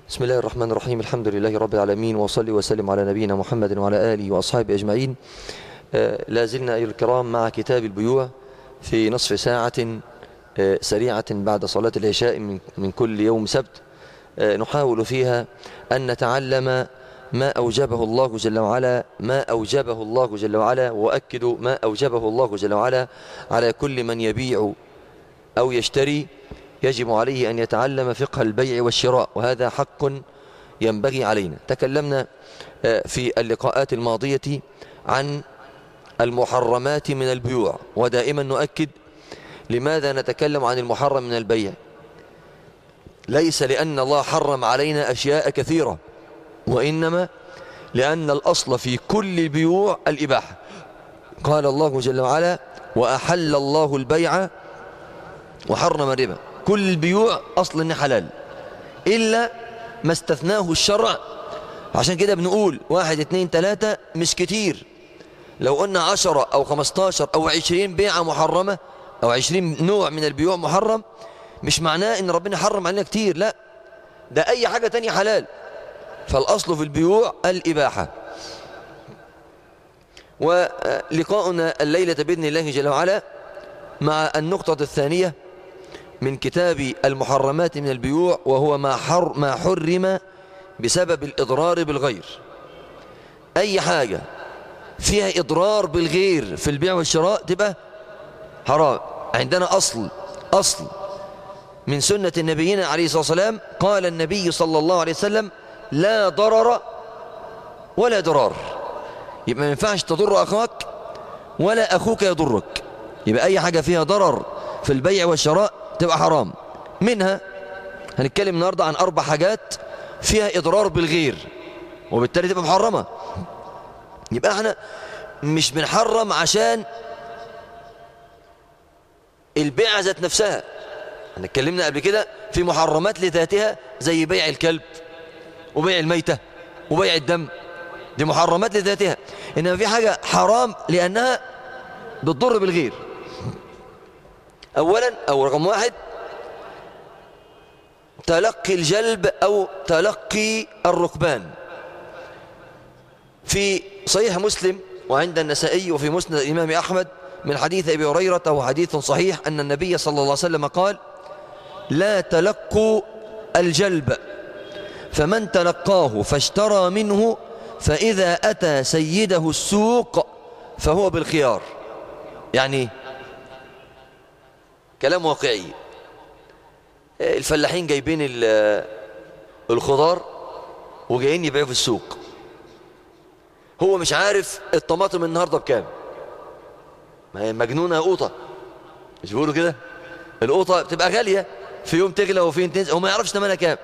بسم الله الرحمن الرحيم الحمد لله رب العالمين وصلي وسلم على نبينا محمد وعلى آله وأصحابه أجمعين آه، لا زلنا أيها الكرام مع كتاب البيوع في نصف ساعة آه، سريعة بعد صلاة العشاء من- من كل يوم سبت آه، نحاول فيها أن نتعلم ما أوجبه الله جل وعلا ما أوجبه الله جل وعلا وأكد ما أوجبه الله جل وعلا على كل من يبيع أو يشتري يجب عليه أن يتعلم فقه البيع والشراء وهذا حق ينبغي علينا تكلمنا آه، في اللقاءات الماضية عن المحرمات من البيوع ودائما نؤكد لماذا نتكلم عن المحرم من البيع ليس لأن الله حرم علينا أشياء كثيرة وإنما لأن الأصل في كل البيوع الإباحة قال الله جل وعلا وأحل الله البيع وحرم الربا كل البيوع أصل إنها حلال إلا ما استثناه الشرع عشان كده بنقول واحد اتنين تلاتة مش كتير لو قلنا عشرة أو خمستاشر أو عشرين بيعة محرمة أو عشرين نوع من البيوع محرم مش معناه إن ربنا حرم علينا كتير لا ده أي حاجة تانية حلال فالأصل في البيوع الإباحة ولقاؤنا الليلة بإذن الله جل وعلا مع النقطة الثانية من كتاب المحرمات من البيوع وهو ما, حر ما حرم بسبب الإضرار بالغير أي حاجة فيها إضرار بالغير في البيع والشراء تبقى حرام عندنا أصل أصل من سنة النبيين عليه الصلاة والسلام قال النبي صلى الله عليه وسلم لا ضرر ولا ضرار يبقى ما ينفعش تضر أخاك ولا أخوك يضرك يبقى أي حاجة فيها ضرر في البيع والشراء تبقى حرام منها هنتكلم النهاردة عن أربع حاجات فيها إضرار بالغير وبالتالي تبقى محرمة يبقى احنا مش بنحرم عشان البيعة ذات نفسها احنا اتكلمنا قبل كده في محرمات لذاتها زي بيع الكلب وبيع الميتة وبيع الدم دي محرمات لذاتها انما في حاجة حرام لانها بتضر بالغير اولا او رقم واحد تلقي الجلب او تلقي الركبان في صحيح مسلم وعند النسائي وفي مسند الإمام أحمد من حديث أبي هريرة وهو حديث صحيح أن النبي صلى الله عليه وسلم قال لا تلقوا الجلب فمن تلقاه فاشترى منه فإذا أتى سيده السوق فهو بالخيار يعني كلام واقعي الفلاحين جايبين ال- الخضار وجايين يبيعوا في السوق هو مش عارف الطماطم النهارده بكام ما هي مجنونه يا قوطه مش بيقولوا كده القوطه بتبقى غاليه في يوم تغلى وفي يوم تنزل هو ما يعرفش ثمنها كام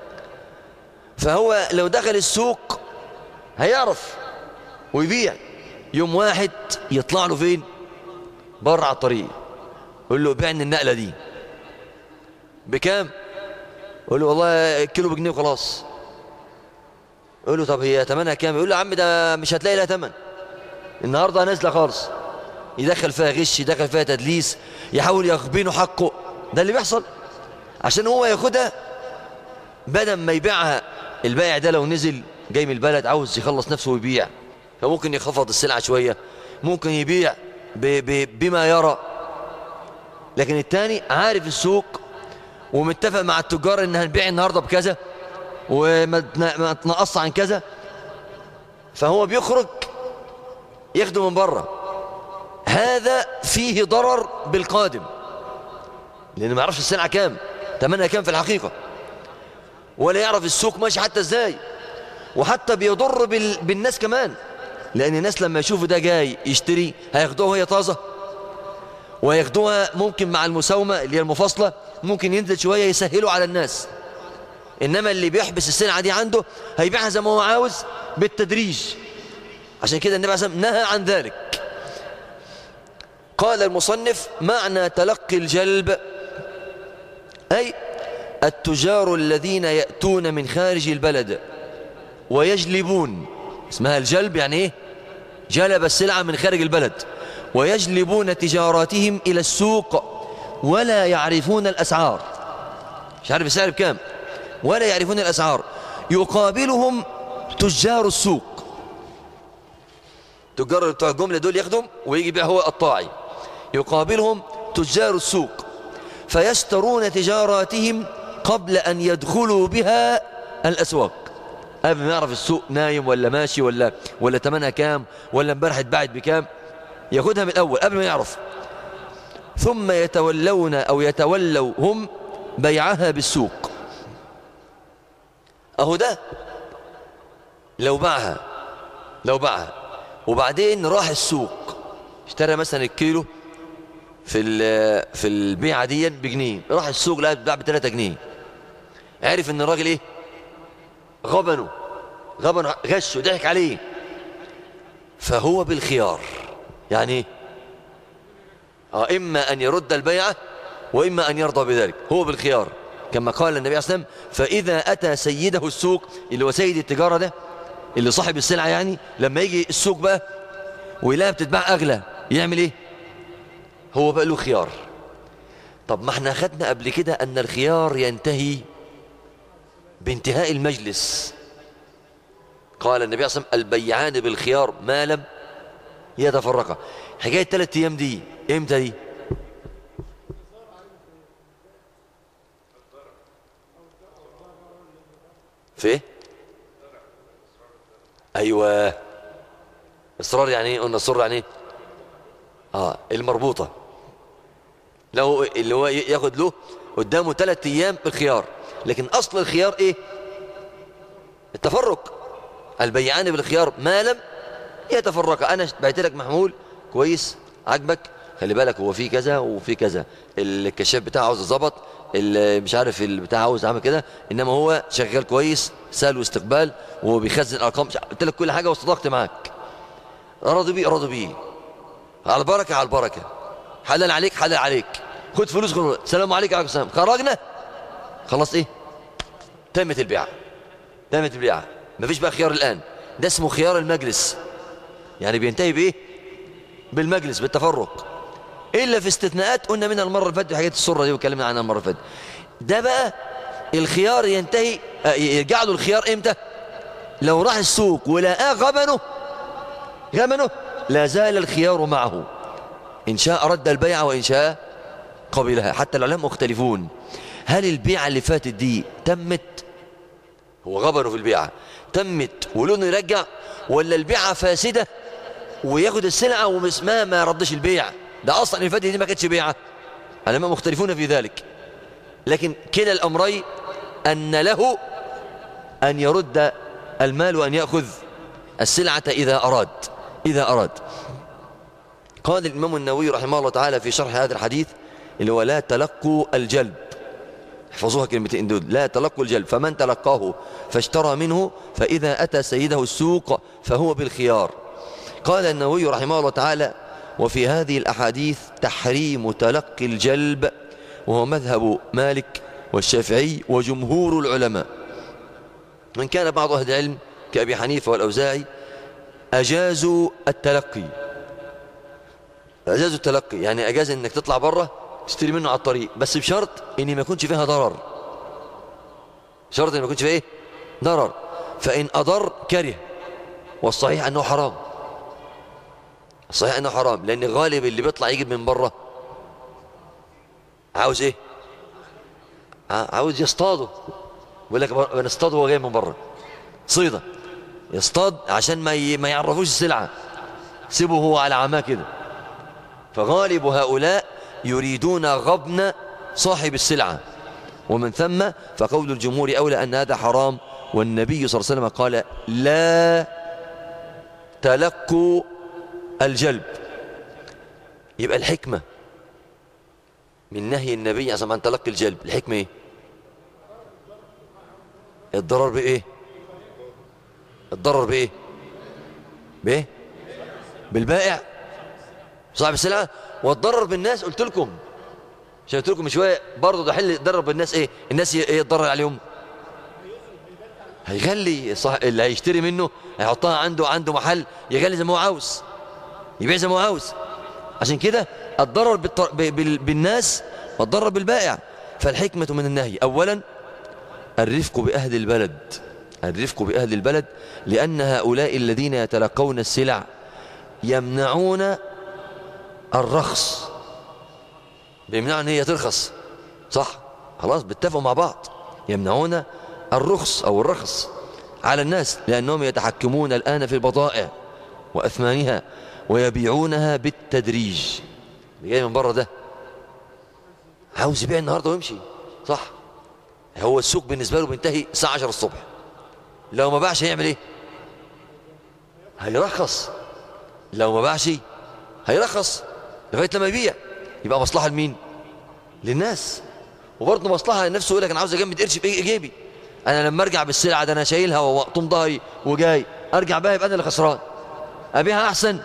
فهو لو دخل السوق هيعرف ويبيع يوم واحد يطلع له فين بره على الطريق يقول له بيعني النقله دي بكام يقول له والله الكيلو بجنيه وخلاص يقول له طب هي ثمنها كام يقول له يا عم ده مش هتلاقي لها ثمن النهارده نازله خالص يدخل فيها غش يدخل فيها تدليس يحاول يخبينه حقه ده اللي بيحصل عشان هو ياخدها بدل ما يبيعها البائع ده لو نزل جاي من البلد عاوز يخلص نفسه ويبيع فممكن يخفض السلعه شويه ممكن يبيع ب ب بما يرى لكن التاني عارف السوق ومتفق مع التجار ان هنبيع النهارده بكذا وما تن- ما تنقص عن كذا فهو بيخرج ياخده من بره هذا فيه ضرر بالقادم لانه ما يعرفش السلعه كام ثمنها كام في الحقيقه ولا يعرف السوق ماشي حتى ازاي وحتى بيضر بال... بالناس كمان لان الناس لما يشوفوا ده جاي يشتري هياخدوها وهي طازه وياخدوها ممكن مع المساومه اللي هي المفاصله ممكن ينزل شويه يسهلوا على الناس انما اللي بيحبس السلعه دي عنده هيبيعها زي ما هو عاوز بالتدريج عشان كده النبي عليه الصلاة والسلام نهى عن ذلك قال المصنف معنى تلقي الجلب أي التجار الذين يأتون من خارج البلد ويجلبون اسمها الجلب يعني ايه جلب السلعة من خارج البلد ويجلبون تجاراتهم إلى السوق ولا يعرفون الأسعار مش عارف السعر بكام ولا يعرفون الأسعار يقابلهم تجار السوق تجار بتوع الجملة دول ياخدهم ويجي بيها هو الطاعي يقابلهم تجار السوق فيشترون تجاراتهم قبل أن يدخلوا بها الأسواق قبل ما يعرف السوق نايم ولا ماشي ولا ولا ثمنها كام ولا امبارح اتباعت بكام ياخدها من الأول قبل ما يعرف ثم يتولون أو يتولوا هم بيعها بالسوق أهو ده لو باعها لو باعها وبعدين راح السوق اشترى مثلا الكيلو في في البيعة دي بجنيه راح السوق لقى بتاع ب 3 جنيه عرف ان الراجل ايه غبنه غبن غشه ضحك عليه فهو بالخيار يعني ايه اه اما ان يرد البيعة واما ان يرضى بذلك هو بالخيار كما قال النبي عليه الصلاه والسلام فاذا اتى سيده السوق اللي هو سيد التجاره ده اللي صاحب السلعه يعني لما يجي السوق بقى ويلاقيها بتتباع اغلى يعمل ايه هو بقى له خيار طب ما احنا خدنا قبل كده ان الخيار ينتهي بانتهاء المجلس قال النبي صلى الله عليه وسلم البيعان بالخيار ما لم يتفرقا حكايه ثلاث ايام دي امتى دي في ايه ايوه اصرار يعني ايه قلنا اصرار يعني ايه اه المربوطه له اللي هو ياخد له قدامه ثلاث ايام بالخيار لكن اصل الخيار ايه التفرق البيعان بالخيار ما لم يتفرق انا بعت لك محمول كويس عجبك خلي بالك هو في كذا وفي كذا الكشاف بتاعه عاوز يظبط مش عارف البتاع عاوز عامل كده انما هو شغال كويس سهل واستقبال وهو بيخزن ارقام قلت لك كل حاجه وصدقت معاك راضي بيه راضي بيه على البركه على البركه حلال عليك حلال عليك خد فلوس خد سلام عليكم وعليكم السلام خرجنا خلاص ايه تمت البيعه تمت البيعه مفيش بقى خيار الان ده اسمه خيار المجلس يعني بينتهي بايه بالمجلس بالتفرق الا في استثناءات قلنا منها المره اللي فاتت حاجات السره دي واتكلمنا عنها المره اللي فاتت ده بقى الخيار ينتهي يرجع له الخيار امتى لو راح السوق ولقاه غبنه غبنه لا زال الخيار معه ان شاء رد البيعه وان شاء قبلها حتى العلماء مختلفون هل البيعه اللي فاتت دي تمت هو غبنه في البيعه تمت ولونه يرجع ولا البيعه فاسده وياخد السلعه ومسماه ما ردش البيع ده اصلا اللي فاتت دي ما كانتش بيعه العلماء مختلفون في ذلك لكن كلا الامرين ان له ان يرد المال وان ياخذ السلعه اذا اراد اذا اراد قال الامام النووي رحمه الله تعالى في شرح هذا الحديث اللي هو لا تلقوا الجلب احفظوها كلمتين دول لا تلقوا الجلب فمن تلقاه فاشترى منه فإذا أتى سيده السوق فهو بالخيار قال النووي رحمه الله تعالى وفي هذه الأحاديث تحريم تلقي الجلب وهو مذهب مالك والشافعي وجمهور العلماء من كان بعض أهل العلم كأبي حنيفة والأوزاعي أجازوا التلقي أجازوا التلقي يعني أجاز أنك تطلع بره تشتري منه على الطريق بس بشرط ان ما يكونش فيها ضرر شرط ان ما يكونش فيها ايه ضرر فان اضر كره والصحيح انه حرام الصحيح انه حرام لان غالب اللي بيطلع يجيب من بره عاوز ايه عاوز يصطاده بيقول لك بنصطاده وهو جاي من بره صيده يصطاد عشان ما ما يعرفوش السلعه سيبه هو على عماه كده فغالب هؤلاء يريدون غبن صاحب السلعة ومن ثم فقول الجمهور أولى أن هذا حرام والنبي صلى الله عليه وسلم قال لا تلقوا الجلب يبقى الحكمة من نهي النبي عن عن تلقي الجلب الحكمة ايه الضرر بايه الضرر بايه بايه بالبائع صاحب السلعة والضرر بالناس قلت لكم عشان قلت لكم شويه برضه ده حل ضرر بالناس ايه الناس ايه يتضرر عليهم هيغلي صح اللي هيشتري منه هيحطها عنده عنده محل يغلي زي ما هو عاوز يبيع زي ما هو عاوز عشان كده الضرر بالطر... ب... بال... بالناس والضرر بالبائع فالحكمة من النهي أولا الرفق بأهل البلد الرفق بأهل البلد لأن هؤلاء الذين يتلقون السلع يمنعون الرخص بيمنعوا ان هي ترخص صح خلاص بيتفقوا مع بعض يمنعون الرخص او الرخص على الناس لانهم يتحكمون الان في البضائع واثمانها ويبيعونها بالتدريج جاي من بره ده عاوز يبيع النهارده ويمشي صح هو السوق بالنسبه له بينتهي الساعه 10 الصبح لو ما باعش هيعمل ايه هيرخص لو ما باعش هيرخص لغايه لما يبيع يبقى مصلحه لمين للناس وبرضه مصلحه لنفسه يقول لك انا عاوز اجمد قرش في جيبي انا لما ارجع بالسلعه ده انا شايلها واقطم ظهري وجاي ارجع بقى يبقى انا اللي خسران ابيعها احسن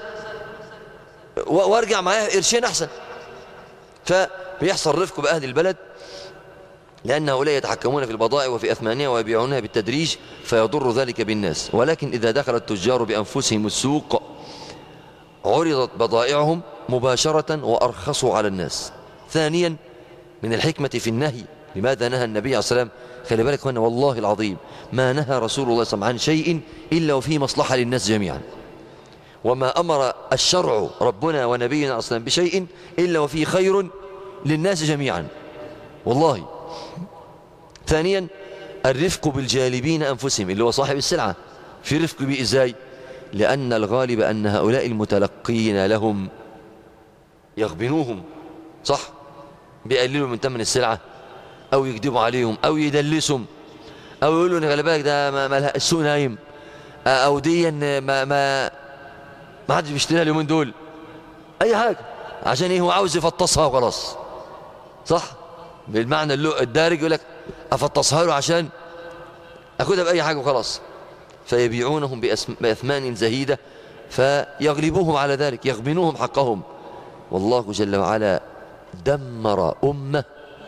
وارجع معايا قرشين احسن فبيحصل رفق باهل البلد لأن هؤلاء يتحكمون في البضائع وفي أثمانها ويبيعونها بالتدريج فيضر ذلك بالناس ولكن إذا دخل التجار بأنفسهم السوق عرضت بضائعهم مباشرة وأرخصوا على الناس ثانيا من الحكمة في النهي لماذا نهى النبي عليه الصلاة والسلام خلي بالك هنا والله العظيم ما نهى رسول الله صلى الله عليه وسلم عن شيء إلا وفيه مصلحة للناس جميعا وما أمر الشرع ربنا ونبينا أصلا بشيء إلا وفيه خير للناس جميعا والله ثانيا الرفق بالجالبين أنفسهم اللي هو صاحب السلعة في رفق به إزاي لأن الغالب أن هؤلاء المتلقين لهم يغبنوهم صح بيقللوا من ثمن السلعة أو يكذبوا عليهم أو يدلسهم أو يقولوا إن خلي بالك ده ما ما السوق نايم أو دي ما ما ما حدش بيشتريها اليومين دول أي حاجة عشان إيه هو عاوز يفطسها وخلاص صح بالمعنى الدارج يقول لك أفطسها له عشان أخدها بأي حاجة وخلاص فيبيعونهم بأثمان زهيدة فيغلبوهم على ذلك يغبنوهم حقهم والله جل وعلا دمر أمة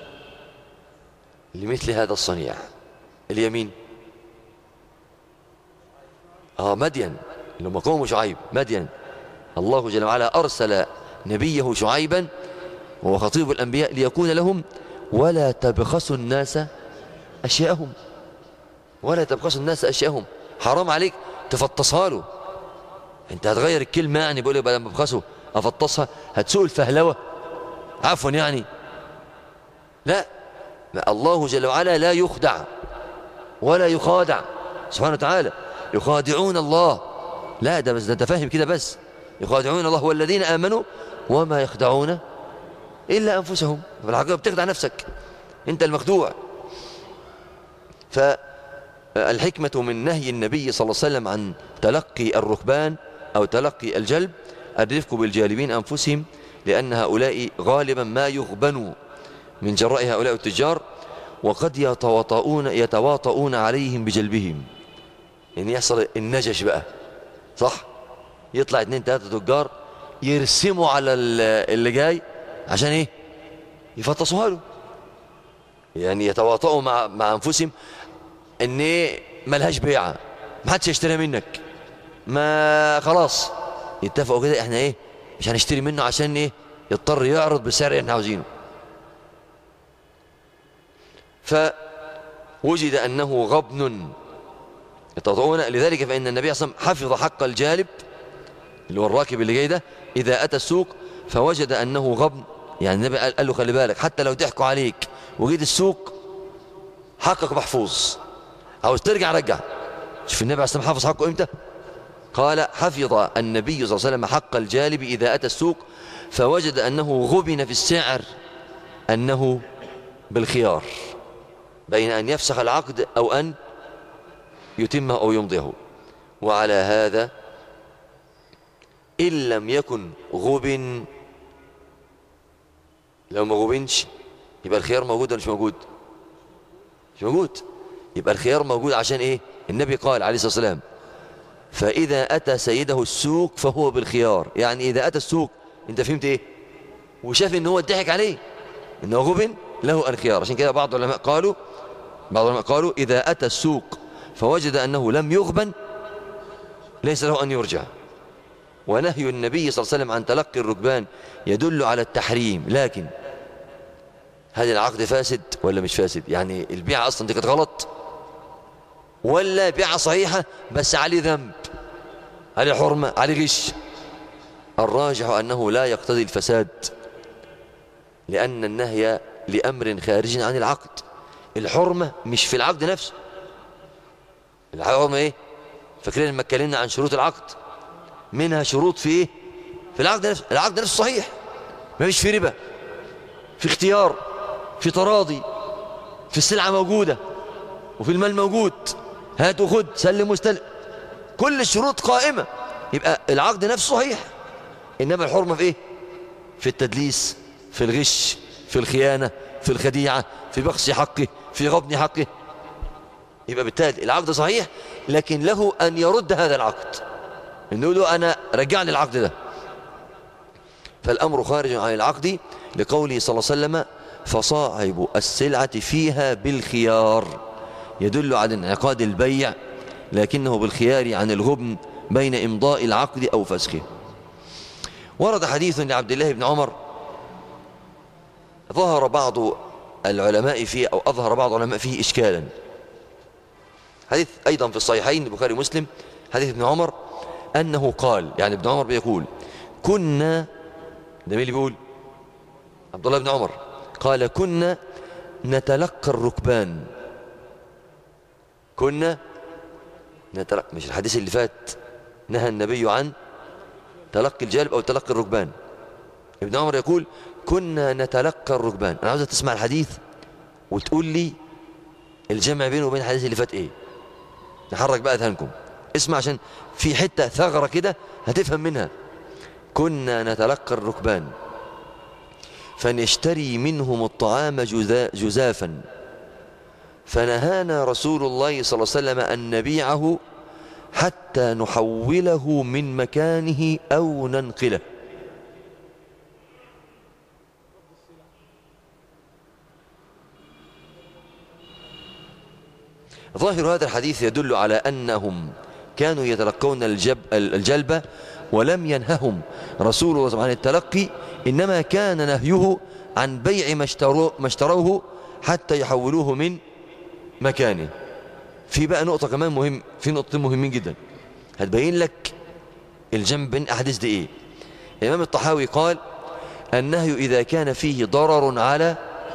لمثل هذا الصنيع اليمين آه مدين لما قوم شعيب مدين الله جل وعلا أرسل نبيه شعيبا وهو خطيب الأنبياء ليكون لهم ولا تبخسوا الناس أشياءهم ولا تبخسوا الناس أشياءهم حرام عليك تفطسها له انت هتغير الكلمة يعني بيقول لي بدل ما بخسه افطسها هتسوق الفهلوة عفوا يعني لا ما الله جل وعلا لا يخدع ولا يخادع سبحانه وتعالى يخادعون الله لا ده بس ده انت فاهم كده بس يخادعون الله والذين آمنوا وما يخدعون إلا أنفسهم في الحقيقة بتخدع نفسك أنت المخدوع فالحكمة من نهي النبي صلى الله عليه وسلم عن تلقي الركبان أو تلقي الجلب الرفق بالجالبين أنفسهم لأن هؤلاء غالبا ما يغبنوا من جراء هؤلاء التجار وقد يتواطؤون يتواطؤون عليهم بجلبهم يعني يحصل النجش بقى صح يطلع اثنين ثلاثة تجار يرسموا على اللي جاي عشان ايه يفطسوها له يعني يتواطؤوا مع مع انفسهم ان ايه ملهاش بيعه ما حدش يشتريها منك ما خلاص يتفقوا كده احنا ايه مش هنشتري منه عشان ايه يضطر يعرض بالسعر اللي احنا عاوزينه فوجد انه غبن يتطوعون لذلك فان النبي صلى الله عليه وسلم حفظ حق الجالب اللي هو الراكب اللي جاي ده اذا اتى السوق فوجد انه غبن يعني النبي قال له خلي بالك حتى لو ضحكوا عليك وجيت السوق حقك محفوظ عاوز ترجع رجع شوف النبي عليه الصلاه والسلام حافظ حقه امتى قال حفظ النبي صلى الله عليه وسلم حق الجالب إذا أتى السوق فوجد أنه غبن في السعر أنه بالخيار بين أن يفسخ العقد أو أن يتمه أو يمضيه وعلى هذا إن لم يكن غبن لو ما غبنش يبقى الخيار موجود ولا مش موجود مش موجود يبقى الخيار موجود عشان ايه النبي قال عليه الصلاة والسلام فإذا أتى سيده السوق فهو بالخيار يعني إذا أتى السوق أنت فهمت إيه وشاف إن هو اتضحك عليه إنه غبن له الخيار عشان كده بعض العلماء قالوا بعض العلماء قالوا إذا أتى السوق فوجد أنه لم يغبن ليس له أن يرجع ونهي النبي صلى الله عليه وسلم عن تلقي الركبان يدل على التحريم لكن هل العقد فاسد ولا مش فاسد يعني البيعة أصلا دي كانت غلط ولا بيعة صحيحة بس عليه ذنب عليه حرمة عليه غش الراجح أنه لا يقتضي الفساد لأن النهي لأمر خارج عن العقد الحرمة مش في العقد نفسه الحرمة ايه فاكرين لما اتكلمنا عن شروط العقد منها شروط في ايه في العقد نفسه العقد نفسه صحيح ما فيش في ربا في اختيار في تراضي في السلعة موجودة وفي المال موجود هات وخد سلم واستلم كل الشروط قائمة يبقى العقد نفسه صحيح إنما الحرمة في إيه في التدليس في الغش في الخيانة في الخديعة في بخس حقه في غبن حقه يبقى بالتالي العقد صحيح لكن له أن يرد هذا العقد إنه له أنا رجع لي العقد ده فالأمر خارج عن العقد لقوله صلى الله عليه وسلم فصاحب السلعة فيها بالخيار يدل على انعقاد البيع لكنه بالخيار عن الغبن بين إمضاء العقد أو فسخه ورد حديث لعبد الله بن عمر ظهر بعض العلماء فيه أو أظهر بعض العلماء فيه إشكالا حديث أيضا في الصحيحين البخاري ومسلم حديث ابن عمر أنه قال يعني ابن عمر بيقول كنا ده مين اللي بيقول عبد الله بن عمر قال كنا نتلقى الركبان كنا نتلقى مش الحديث اللي فات نهى النبي عن تلقي الجالب أو تلقي الركبان ابن عمر يقول كنا نتلقى الركبان أنا عاوزك تسمع الحديث وتقول لي الجمع بينه وبين الحديث اللي فات إيه نحرك بقى ذهنكم اسمع عشان في حتة ثغرة كده هتفهم منها كنا نتلقى الركبان فنشتري منهم الطعام جزافا فنهانا رسول الله صلى الله عليه وسلم أن نبيعه حتى نحوله من مكانه أو ننقله ظاهر هذا الحديث يدل على أنهم كانوا يتلقون الجب الجلبة ولم ينههم رسول الله عن التلقي إنما كان نهيه عن بيع ما اشتروه حتى يحولوه من مكانه في بقى نقطة كمان مهم في نقطتين مهمين جدا هتبين لك الجمع بين أحاديث دي إيه الإمام الطحاوي قال النهي إذا كان فيه ضرر على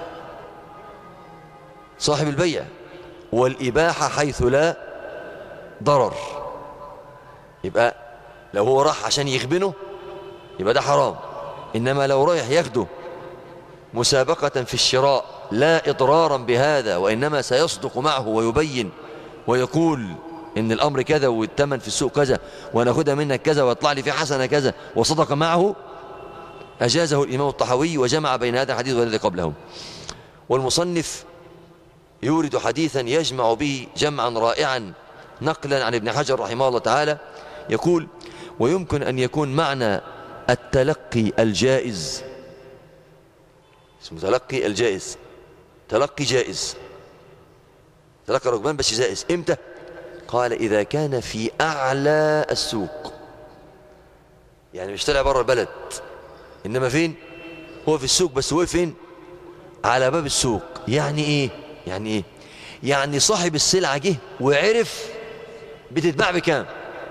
صاحب البيع والإباحة حيث لا ضرر يبقى لو هو راح عشان يخبنه يبقى ده حرام إنما لو رايح ياخده مسابقة في الشراء لا إضرارا بهذا وإنما سيصدق معه ويبين ويقول إن الأمر كذا والثمن في السوق كذا وناخدها منك كذا ويطلع لي في حسنة كذا وصدق معه أجازه الإمام الطحوي وجمع بين هذا الحديث والذي قبله والمصنف يورد حديثا يجمع به جمعا رائعا نقلا عن ابن حجر رحمه الله تعالى يقول ويمكن أن يكون معنى التلقي الجائز اسمه تلقي الجائز تلقي جائز تلقى الركبان بس جائز امتى قال إذا كان في أعلى السوق يعني مش طلع بره البلد إنما فين هو في السوق بس هو فين على باب السوق يعني إيه يعني إيه يعني صاحب السلعة جه وعرف بتتباع بكام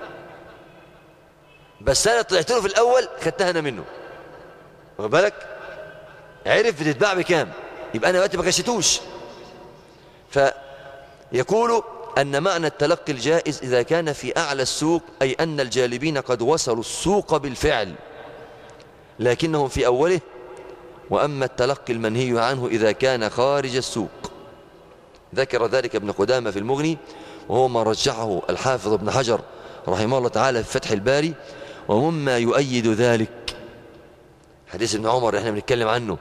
بس أنا طلعت له في الأول خدتها أنا منه واخد بالك عرف بتتباع بكام يبقى أنا دلوقتي ما غشتوش فيقول أن معنى التلقي الجائز إذا كان في أعلى السوق أي أن الجالبين قد وصلوا السوق بالفعل لكنهم في أوله وأما التلقي المنهي عنه إذا كان خارج السوق ذكر ذلك ابن قدامة في المغني وهو ما رجحه الحافظ ابن حجر رحمه الله تعالى في فتح الباري ومما يؤيد ذلك حديث ابن عمر احنا بنتكلم عنه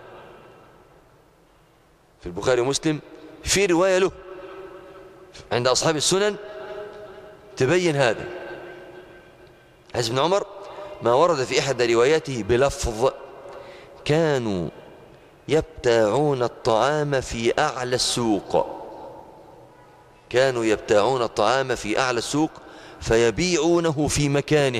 في البخاري ومسلم في رواية له عند أصحاب السنن تبين هذا حديث ابن عمر ما ورد في إحدى رواياته بلفظ كانوا يبتاعون الطعام في أعلى السوق كانوا يبتاعون الطعام في أعلى السوق فيبيعونه في مكانه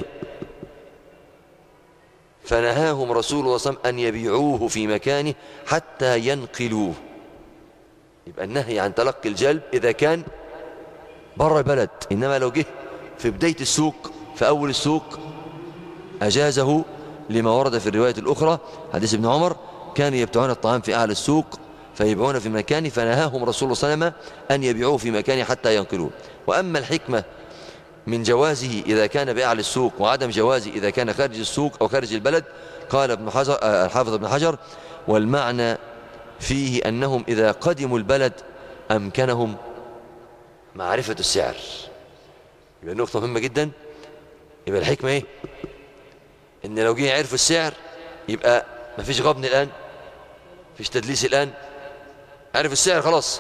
فنهاهم رسول الله صلى الله عليه وسلم أن يبيعوه في مكانه حتى ينقلوه يبقى النهي عن تلقي الجلب إذا كان بره البلد إنما لو جه في بداية السوق في أول السوق أجازه لما ورد في الرواية الأخرى حديث ابن عمر كانوا يبتعون الطعام في أعلى السوق فيبيعون في مكان فنهاهم رسول الله صلى الله عليه وسلم أن يبيعوه في مكان حتى ينقلوه وأما الحكمة من جوازه إذا كان بأعلى السوق وعدم جوازه إذا كان خارج السوق أو خارج البلد قال ابن حجر آه، الحافظ ابن حجر والمعنى فيه أنهم إذا قدموا البلد أمكنهم معرفة السعر يبقى نقطة مهمة جدا يبقى الحكمة إيه إن لو جه عرف السعر يبقى مفيش غبن الآن مفيش تدليس الآن عرف السعر خلاص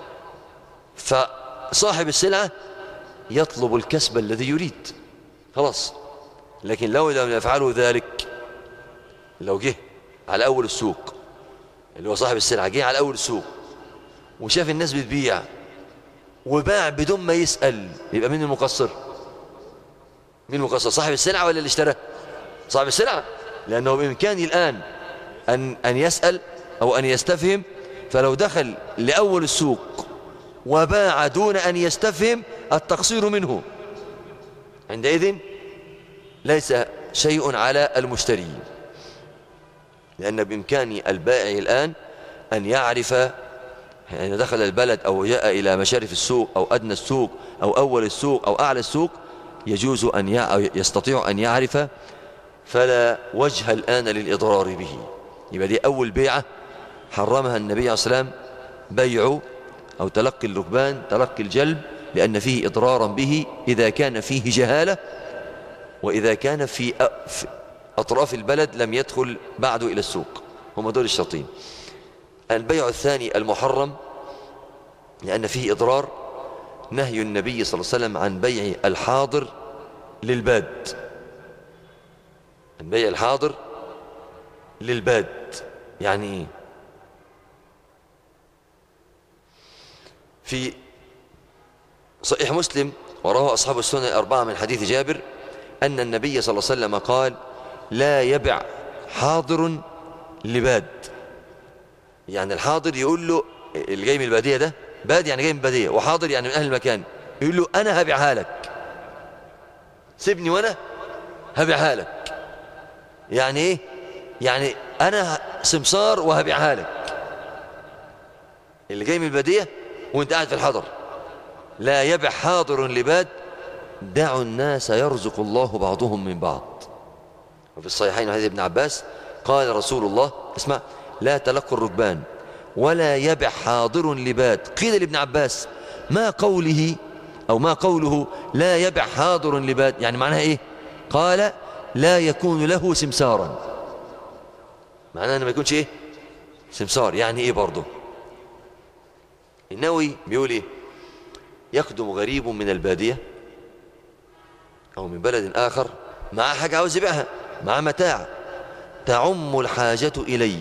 فصاحب السلعة يطلب الكسب الذي يريد خلاص لكن لو لم يفعلوا ذلك لو جه على أول السوق اللي هو صاحب السلعة جه على أول السوق وشاف الناس بتبيع وباع بدون ما يسأل يبقى مين المقصر مين المقصر صاحب السلعة ولا اللي اشترى صاحب السلعة لأنه بإمكاني الآن أن, أن يسأل أو أن يستفهم فلو دخل لأول السوق وباع دون أن يستفهم التقصير منه عندئذ ليس شيء على المشتري لأن بإمكان البائع الآن أن يعرف يعني دخل البلد أو جاء إلى مشارف السوق أو أدنى السوق أو أول السوق أو أعلى السوق يجوز أن يستطيع أن يعرف فلا وجه الآن للإضرار به يبقى دي أول بيعة حرمها النبي عليه الصلاة والسلام بيع أو تلقي الركبان تلقي الجلب لأن فيه إضرارا به إذا كان فيه جهالة وإذا كان في أطراف البلد لم يدخل بعد إلى السوق هم دول الشرطين البيع الثاني المحرم لأن فيه إضرار نهي النبي صلى الله عليه وسلم عن بيع الحاضر للباد البيع الحاضر للباد يعني ايه في صحيح مسلم ورواه أصحاب السنة الأربعة من حديث جابر أن النبي صلى الله عليه وسلم قال لا يبع حاضر لباد يعني الحاضر يقول له اللي جاي من البادية ده باد يعني جاي من البادية وحاضر يعني من أهل المكان يقول له أنا هبيعها لك سيبني وأنا هبيعها لك يعني إيه يعني أنا سمسار وهبيعها لك اللي جاي من البادية وانت قاعد في الحضر لا يبع حاضر لباد دعوا الناس يرزق الله بعضهم من بعض وفي الصحيحين حديث ابن عباس قال رسول الله اسمع لا تلقوا الركبان ولا يبع حاضر لباد قيل لابن عباس ما قوله أو ما قوله لا يبع حاضر لباد يعني معناها إيه قال لا يكون له سمسارا معناها أنه ما يكونش إيه سمسار يعني إيه برضه النووي بيقول إيه يقدم غريب من البادية أو من بلد آخر مع حاجة عاوز يبيعها مع متاع تعم الحاجة إليه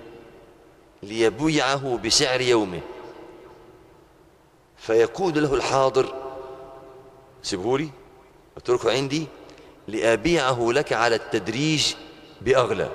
ليبيعه بسعر يومه فيقول له الحاضر سيبهولي اتركه عندي لأبيعه لك على التدريج بأغلى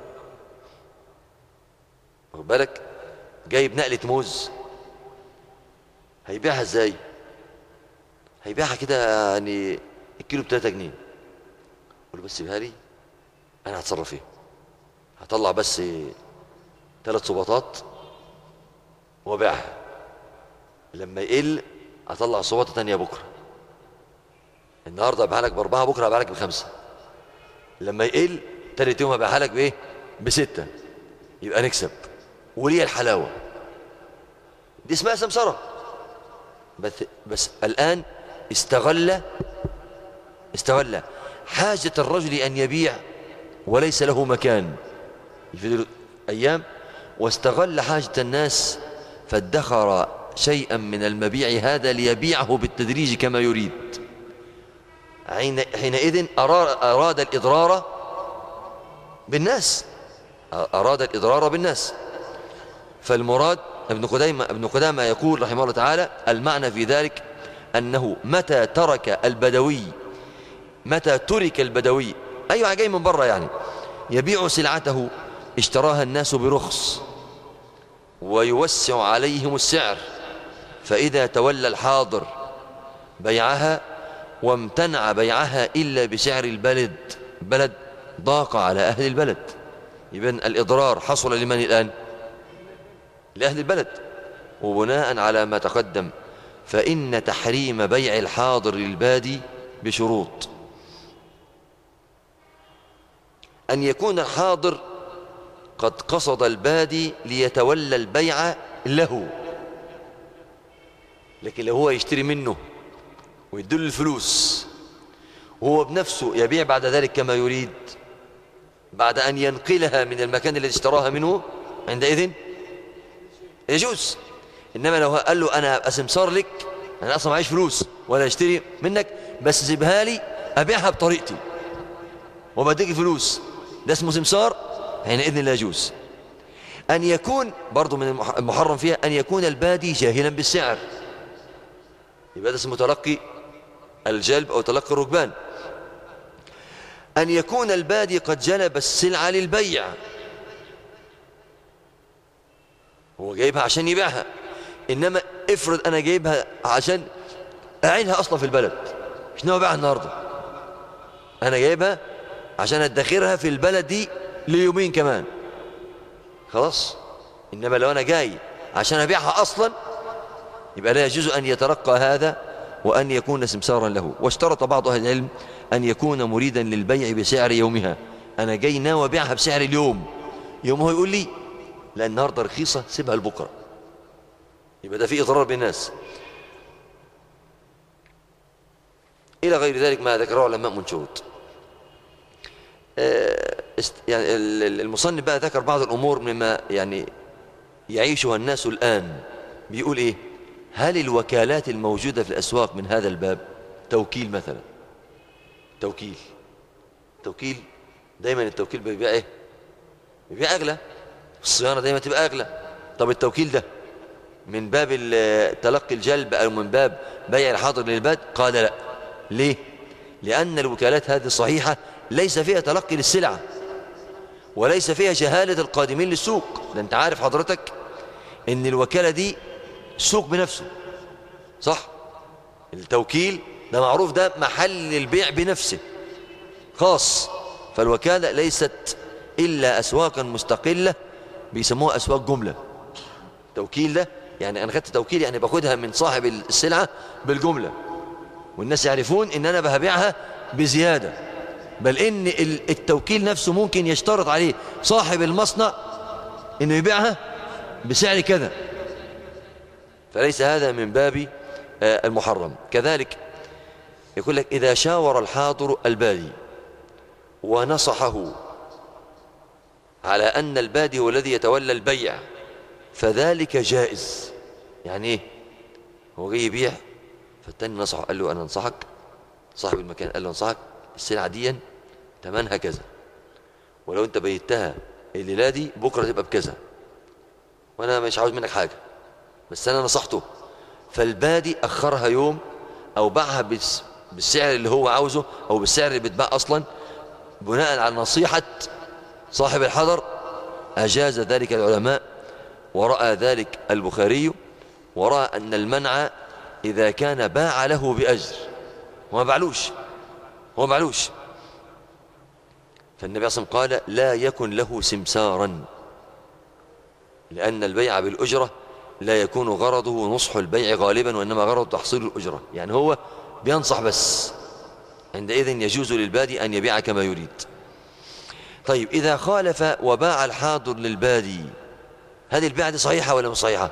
واخد بالك جايب نقلة موز هيبيعها ازاي هيبيعها كده يعني الكيلو ب 3 جنيه قول له بس سيبها لي انا هتصرف فيها هطلع بس ثلاث صباطات وابيعها لما يقل اطلع صباطه تانية بكره النهارده ابيعها لك باربعه بكره ابيعها لك بخمسه لما يقل تالت يوم ابيعها لك بايه بسته يبقى نكسب وليه الحلاوه دي اسمها سمسره بس بس الان استغل استغل حاجه الرجل ان يبيع وليس له مكان في أيام واستغل حاجة الناس فادخر شيئا من المبيع هذا ليبيعه بالتدريج كما يريد حينئذ أراد الإضرار بالناس أراد الإضرار بالناس فالمراد ابن قدامة, ابن قدامة يقول رحمه الله تعالى المعنى في ذلك أنه متى ترك البدوي متى ترك البدوي أيها جاي من برا يعني يبيع سلعته اشتراها الناس برخص ويوسع عليهم السعر فإذا تولى الحاضر بيعها وامتنع بيعها إلا بسعر البلد بلد ضاق على أهل البلد يبين الإضرار حصل لمن الآن لأهل البلد وبناء على ما تقدم فإن تحريم بيع الحاضر للبادي بشروط أن يكون الحاضر قد قصد البادي ليتولى البيع له لكن لو هو يشتري منه ويدل الفلوس وهو بنفسه يبيع بعد ذلك كما يريد بعد أن ينقلها من المكان الذي اشتراها منه عندئذ يجوز إنما لو قال له أنا أسمسار لك أنا أصلا معيش فلوس ولا أشتري منك بس سيبها لي أبيعها بطريقتي وبديك فلوس ده اسمه سمسار حينئذ لا يجوز أن يكون برضو من المحرم فيها أن يكون البادي جاهلا بالسعر يبقى ده اسمه تلقي الجلب أو تلقي الركبان أن يكون البادي قد جلب السلعة للبيع هو جايبها عشان يبيعها إنما افرض أنا جايبها عشان أعينها أصلا في البلد مش ناوي أبيعها النهاردة أنا جايبها عشان أدخرها في البلد دي ليومين كمان خلاص إنما لو أنا جاي عشان أبيعها أصلا يبقى لا يجوز أن يترقى هذا وأن يكون سمسارا له واشترط بعض أهل العلم أن يكون مريدا للبيع بسعر يومها أنا جاي ناوي أبيعها بسعر اليوم يوم هو يقول لي لا النهاردة رخيصة سيبها لبكرة يبقى ده في إضرار بالناس إلى غير ذلك ما ذكره علماء من شروط يعني المصنف بقى ذكر بعض الأمور مما يعني يعيشها الناس الآن بيقول إيه هل الوكالات الموجودة في الأسواق من هذا الباب توكيل مثلا توكيل توكيل دايما التوكيل بيبيع ايه بيبيع أغلى الصيانة دايما تبقى أغلى طب التوكيل ده من باب تلقي الجلب أو من باب بيع الحاضر للباد قال لا ليه لأن الوكالات هذه صحيحة ليس فيها تلقي للسلعة وليس فيها جهالة القادمين للسوق ده انت عارف حضرتك ان الوكالة دي السوق بنفسه صح التوكيل ده معروف ده محل البيع بنفسه خاص فالوكالة ليست إلا أسواقا مستقلة بيسموها أسواق جملة توكيل ده يعني أنا خدت توكيل يعني باخدها من صاحب السلعة بالجملة والناس يعرفون إن أنا بهبيعها بزيادة بل إن التوكيل نفسه ممكن يشترط عليه صاحب المصنع إنه يبيعها بسعر كذا فليس هذا من باب المحرم كذلك يقول لك إذا شاور الحاضر البادي ونصحه على أن البادي هو الذي يتولى البيع فذلك جائز يعني إيه هو جاي يبيع فالتاني نصحه قال له أنا أنصحك صاحب المكان قال له أنصحك السلعة دي تمنها كذا ولو أنت بيتها الليلة دي بكرة تبقى بكذا وأنا مش عاوز منك حاجة بس أنا نصحته فالبادي أخرها يوم أو باعها بالسعر اللي هو عاوزه أو بالسعر اللي بتباع أصلا بناء على نصيحة صاحب الحضر أجاز ذلك العلماء ورأى ذلك البخاري ورأى أن المنع إذا كان باع له بأجر وما بعلوش هو معلوش فالنبي صلى الله عليه وسلم قال لا يكن له سمسارا لأن البيع بالأجرة لا يكون غرضه نصح البيع غالبا وإنما غرضه تحصيل الأجرة يعني هو بينصح بس عندئذ يجوز للبادي أن يبيع كما يريد طيب إذا خالف وباع الحاضر للبادي هذه البيعة دي صحيحة ولا مش صحيحة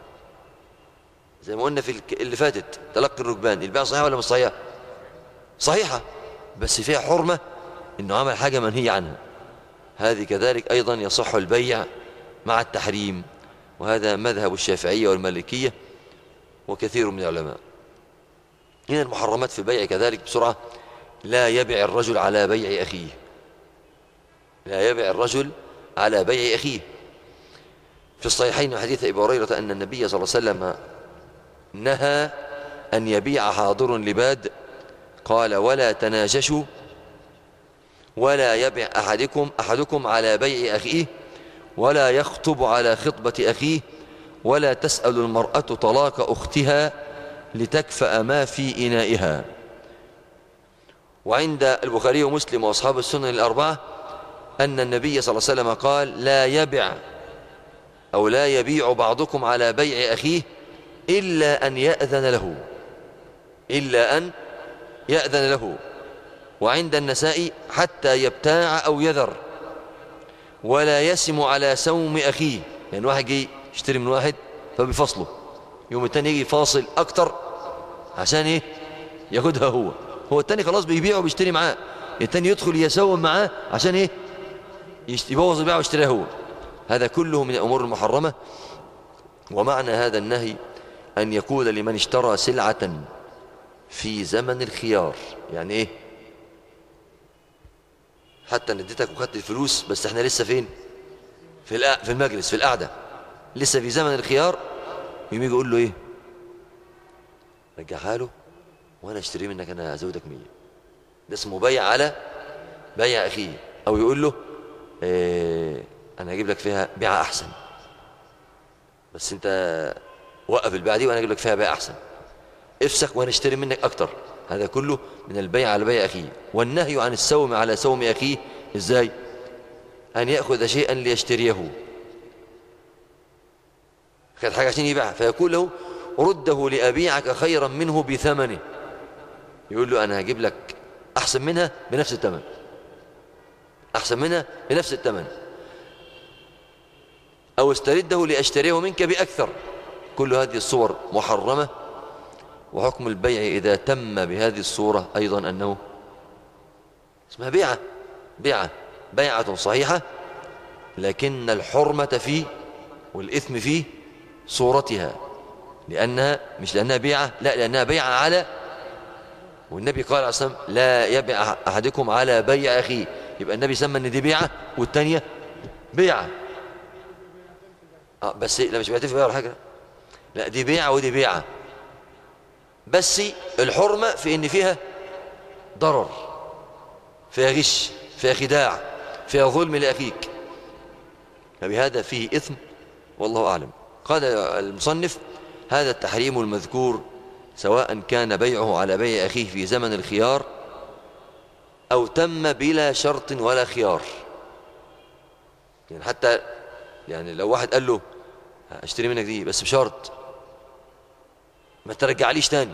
زي ما قلنا في اللي فاتت تلقي الركبان البيعة صحيحة ولا مش صحيحة صحيحة بس فيها حرمة إنه عمل حاجة منهي عنها هذه كذلك أيضا يصح البيع مع التحريم وهذا مذهب الشافعية والمالكية وكثير من العلماء من المحرمات في البيع كذلك بسرعة لا يبع الرجل على بيع أخيه لا يبع الرجل على بيع أخيه في الصحيحين حديث أبي هريرة أن النبي صلى الله عليه وسلم نهى أن يبيع حاضر لباد قال ولا تناجشوا ولا يبع أحدكم أحدكم على بيع أخيه ولا يخطب على خطبة أخيه ولا تسأل المرأة طلاق أختها لتكفأ ما في إنائها وعند البخاري ومسلم وأصحاب السنن الأربعة أن النبي صلى الله عليه وسلم قال لا يبع أو لا يبيع بعضكم على بيع أخيه إلا أن يأذن له إلا أن يأذن له وعند النساء حتى يبتاع أو يذر ولا يسم على سوم أخيه يعني واحد جي يشتري من واحد فبيفصله يوم التاني يجي فاصل أكتر عشان إيه ياخدها هو هو التاني خلاص بيبيع وبيشتري معاه التاني يدخل يسوم معاه عشان إيه يبوظ البيع ويشتريها هو هذا كله من الأمور المحرمة ومعنى هذا النهي أن يقول لمن اشترى سلعة في زمن الخيار يعني إيه حتى نديتك وخدت الفلوس بس احنا لسه فين في في المجلس في القعده لسه في زمن الخيار يوم يجي يقول له ايه رجعها له وانا اشتري منك انا ازودك 100 ده اسمه بيع على بيع اخيه او يقول له ايه انا هجيب لك فيها بيعه احسن بس انت وقف البيعه دي وانا اجيب لك فيها بيع احسن افسخ وانا اشتري منك اكتر هذا كله من البيع على بيع أخيه والنهي عن السوم على سوم أخيه إزاي أن يأخذ شيئا ليشتريه كانت حاجة عشان يبيعها فيقول له رده لأبيعك خيرا منه بثمنه يقول له أنا هجيب لك أحسن منها بنفس الثمن أحسن منها بنفس الثمن أو استرده لأشتريه منك بأكثر كل هذه الصور محرمة وحكم البيع إذا تم بهذه الصورة أيضا أنه اسمها بيعة بيعة بيعة صحيحة لكن الحرمة فيه والإثم فيه صورتها لأنها مش لأنها بيعة لا لأنها بيعة على والنبي قال عليه الصلاة لا يبيع أحدكم على بيع أخيه يبقى النبي سمى أن دي بيعة والتانية بيعة آه بس لا مش بيعترف بيعة ولا حاجة لا دي بيعة ودي بيعة بس الحرمة في ان فيها ضرر فيها غش فيها خداع فيها ظلم لأخيك فبهذا فيه إثم والله أعلم قال المصنف هذا التحريم المذكور سواء كان بيعه على بيع أخيه في زمن الخيار أو تم بلا شرط ولا خيار يعني حتى يعني لو واحد قال له اشتري منك دي بس بشرط ما ترجعليش تاني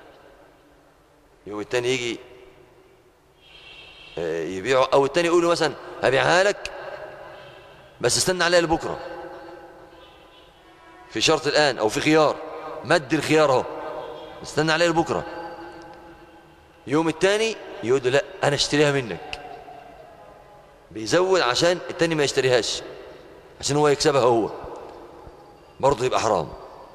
يوم التاني يجي آه، يبيعه او التاني يقول له مثلا هبيعها لك بس استنى عليها لبكره في شرط الان او في خيار مد الخيار اهو استنى عليها لبكره يوم التاني يقول له لا انا اشتريها منك بيزود عشان التاني ما يشتريهاش عشان هو يكسبها هو برضه يبقى حرام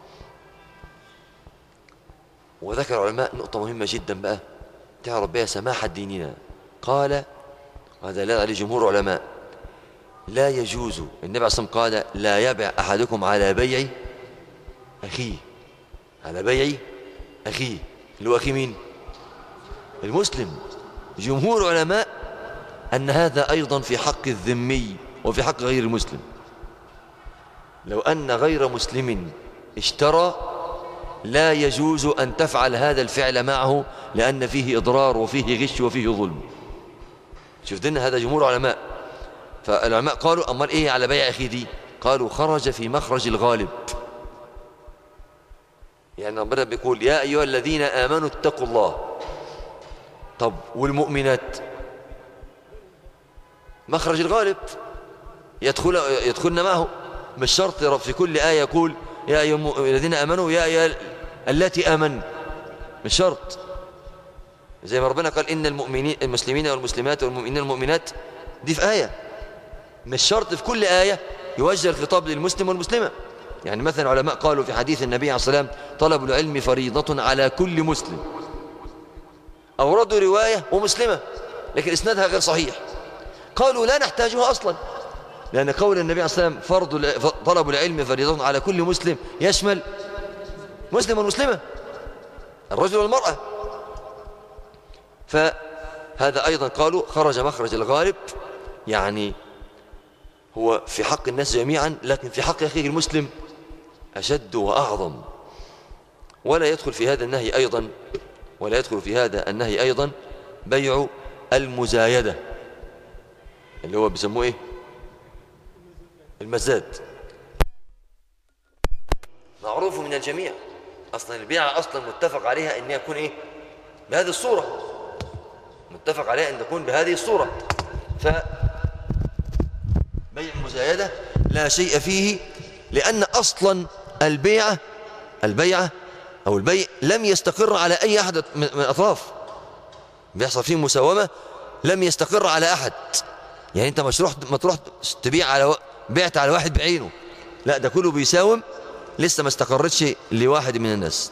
وذكر العلماء نقطة مهمة جدا بقى تعرف بها سماحة ديننا قال وهذا لا عليه جمهور علماء لا يجوز النبي عليه الصلاة والسلام قال لا يبع أحدكم على بيع أخيه على بيع أخيه اللي هو أخي مين المسلم جمهور علماء أن هذا أيضا في حق الذمي وفي حق غير المسلم لو أن غير مسلم اشترى لا يجوز أن تفعل هذا الفعل معه لأن فيه إضرار وفيه غش وفيه ظلم شفت لنا هذا جمهور علماء فالعلماء قالوا أمال إيه على بيع أخي دي قالوا خرج في مخرج الغالب يعني ربنا بيقول يا أيها الذين آمنوا اتقوا الله طب والمؤمنات مخرج الغالب يدخل يدخلن معه مش شرط في كل آية يقول يا أيها الذين آمنوا يا أيها التي آمن مش شرط زي ما ربنا قال إن المؤمنين المسلمين والمسلمات والمؤمنين والمؤمنات دي في آية مش شرط في كل آية يوجه الخطاب للمسلم والمسلمة يعني مثلا علماء قالوا في حديث النبي عليه الصلاة والسلام طلب العلم فريضة على كل مسلم أوردوا رواية ومسلمة لكن إسنادها غير صحيح قالوا لا نحتاجها أصلا لأن قول النبي عليه الصلاة والسلام فرض طلب العلم فريضة على كل مسلم يشمل مسلم والمسلمة الرجل والمرأة فهذا أيضا قالوا خرج مخرج الغالب يعني هو في حق الناس جميعا لكن في حق أخيه المسلم أشد وأعظم ولا يدخل في هذا النهي أيضا ولا يدخل في هذا النهي أيضا بيع المزايدة اللي هو بيسموه ايه المزاد معروف من الجميع اصلا البيعة اصلا متفق عليها ان يكون ايه بهذه الصورة متفق عليها ان تكون بهذه الصورة ف بيع المزايدة لا شيء فيه لأن أصلا البيعة البيعة أو البيع لم يستقر على أي أحد من الأطراف بيحصل فيه مساومة لم يستقر على أحد يعني أنت مش رحت ما تروح تبيع على و... بعت على واحد بعينه لا ده كله بيساوم لسه ما استقرتش لواحد من الناس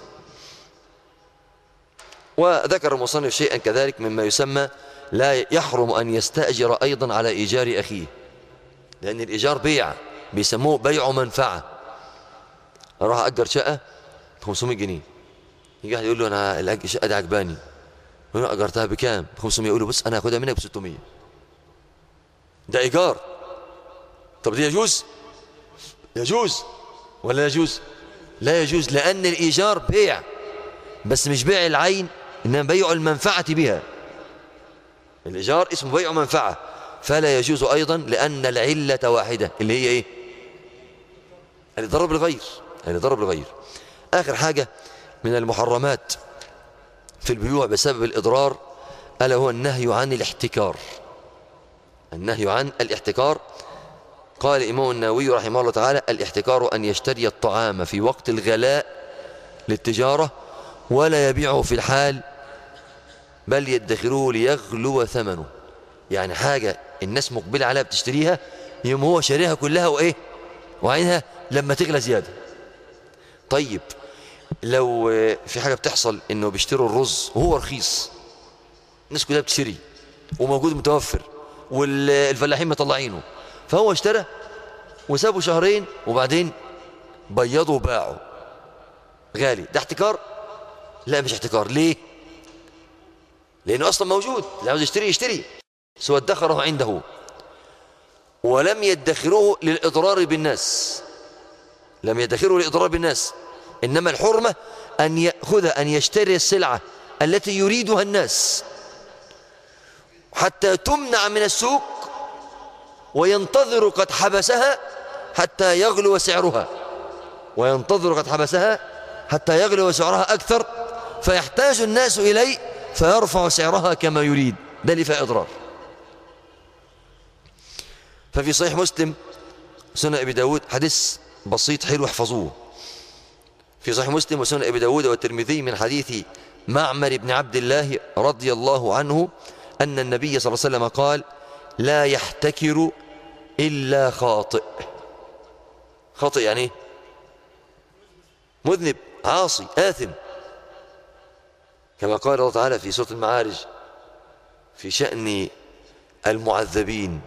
وذكر المصنف شيئا كذلك مما يسمى لا يحرم أن يستأجر أيضا على إيجار أخيه لأن الإيجار بيع بيسموه بيع منفعة أروح أجر شقة 500 جنيه يجي واحد يقول له أنا الشقة دي عجباني يقول له أجرتها بكام؟ ب 500 يقول له بص أنا هاخدها منك ب 600 ده إيجار طب دي يجوز؟ يجوز ولا يجوز؟ لا يجوز لأن الإيجار بيع بس مش بيع العين إنما بيع المنفعة بها الإيجار اسمه بيع منفعة فلا يجوز أيضا لأن العلة واحدة اللي هي إيه اللي ضرب الغير اللي ضرب الغير آخر حاجة من المحرمات في البيوع بسبب الإضرار ألا هو النهي عن الاحتكار النهي عن الاحتكار قال الإمام النووي رحمه الله تعالى الاحتكار أن يشتري الطعام في وقت الغلاء للتجارة ولا يبيعه في الحال بل يدخروه ليغلو ثمنه يعني حاجة الناس مقبلة عليها بتشتريها يوم هو شاريها كلها وإيه وعينها لما تغلى زيادة طيب لو في حاجة بتحصل إنه بيشتروا الرز وهو رخيص الناس كلها بتشتري وموجود متوفر والفلاحين مطلعينه فهو اشترى وسابه شهرين وبعدين بيضوا وباعوا غالي ده احتكار لا مش احتكار ليه لانه اصلا موجود اللي عاوز يشتري يشتري سوى ادخره عنده ولم يدخروه للاضرار بالناس لم يدخره للاضرار بالناس انما الحرمه ان ياخذ ان يشتري السلعه التي يريدها الناس حتى تمنع من السوق وينتظر قد حبسها حتى يغلو سعرها وينتظر قد حبسها حتى يغلو سعرها أكثر فيحتاج الناس إليه فيرفع سعرها كما يريد ده اللي فيها إضرار ففي صحيح مسلم سنة أبي داود حديث بسيط حلو احفظوه في صحيح مسلم وسنة أبي داود والترمذي من حديث معمر بن عبد الله رضي الله عنه أن النبي صلى الله عليه وسلم قال لا يحتكر إلا خاطئ خاطئ يعني ايه مذنب عاصي آثم كما قال الله تعالى في سورة المعارج في شأن المعذبين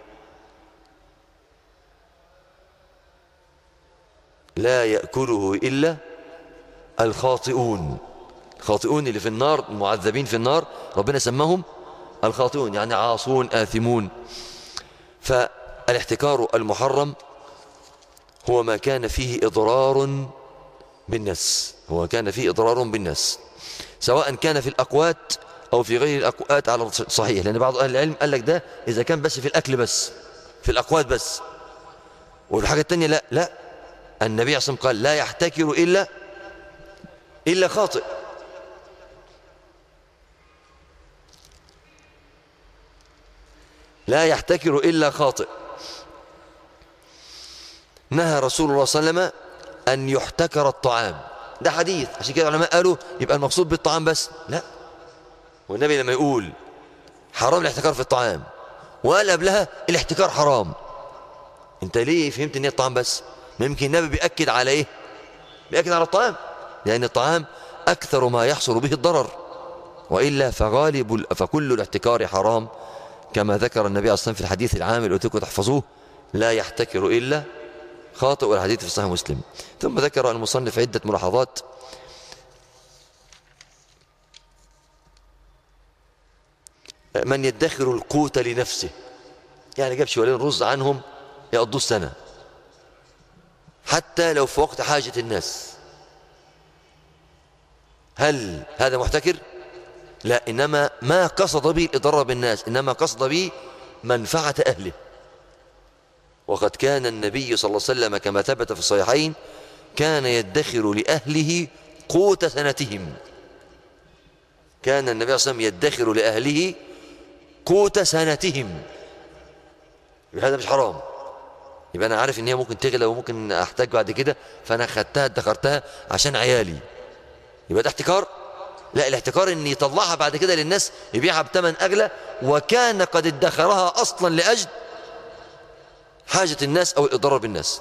لا يأكله إلا الخاطئون الخاطئون اللي في النار المعذبين في النار ربنا سماهم الخاطئون يعني عاصون آثمون فالاحتكار المحرم هو ما كان فيه إضرار بالناس هو كان فيه إضرار بالناس سواء كان في الأقوات أو في غير الأقوات على صحيح لأن بعض أهل العلم قال لك ده إذا كان بس في الأكل بس في الأقوات بس والحاجة التانية لا لا النبي عليه الصلاة والسلام قال لا يحتكر إلا إلا خاطئ لا يحتكر إلا خاطئ نهى رسول الله صلى الله عليه وسلم أن يحتكر الطعام ده حديث عشان كده العلماء قالوا يبقى المقصود بالطعام بس لا والنبي لما يقول حرام الاحتكار في الطعام وقال قبلها الاحتكار حرام انت ليه فهمت ان هي الطعام بس ممكن النبي بيأكد على ايه بيأكد على الطعام لأن الطعام أكثر ما يحصل به الضرر وإلا فغالب فكل الاحتكار حرام كما ذكر النبي أصلا في الحديث العام اللي قلت تحفظوه لا يحتكر إلا خاطئ والحديث في صحيح مسلم ثم ذكر المصنف عدة ملاحظات من يدخر القوت لنفسه يعني جاب شوالين رز عنهم يقضوا السنة حتى لو في وقت حاجة الناس هل هذا محتكر لا إنما ما قصد به الإضرار بالناس إنما قصد به منفعة أهله وقد كان النبي صلى الله عليه وسلم كما ثبت في الصحيحين كان يدخر لأهله قوت سنتهم كان النبي صلى الله عليه وسلم يدخر لأهله قوت سنتهم يبقى هذا مش حرام يبقى أنا عارف إن هي ممكن تغلى وممكن أحتاج بعد كده فأنا خدتها ادخرتها عشان عيالي يبقى ده احتكار لا الاحتكار ان يطلعها بعد كده للناس يبيعها بثمن اغلى وكان قد ادخرها اصلا لاجل حاجة الناس او الاضرار بالناس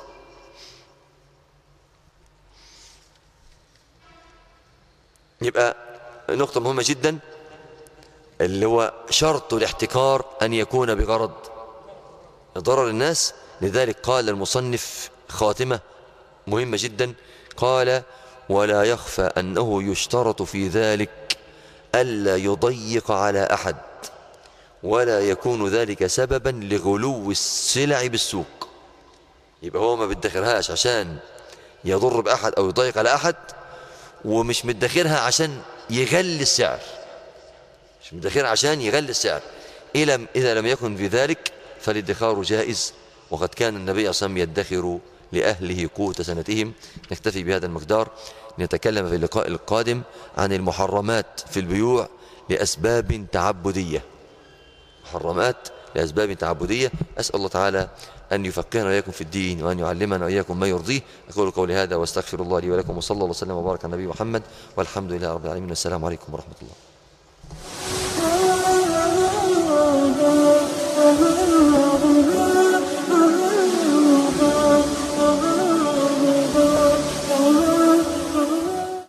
يبقى نقطة مهمة جدا اللي هو شرط الاحتكار أن يكون بغرض ضرر الناس لذلك قال المصنف خاتمة مهمة جدا قال ولا يخفى أنه يشترط في ذلك ألا يضيق على أحد ولا يكون ذلك سببا لغلو السلع بالسوق يبقى هو ما بيدخرهاش عشان يضر بأحد أو يضيق على أحد ومش مدخرها عشان يغلي السعر مش مدخرها عشان يغلي السعر إذا لم يكن في ذلك فالادخار جائز وقد كان النبي صلى الله عليه وسلم يدخر لأهله قوت سنتهم نكتفي بهذا المقدار نتكلم في اللقاء القادم عن المحرمات في البيوع لأسباب تعبدية محرمات لأسباب تعبدية أسأل الله تعالى أن يفقهنا وإياكم في الدين وأن يعلمنا وإياكم ما يرضيه أقول قولي هذا واستغفر الله لي ولكم وصلى الله وسلم وبارك على النبي محمد والحمد لله رب العالمين والسلام عليكم ورحمة الله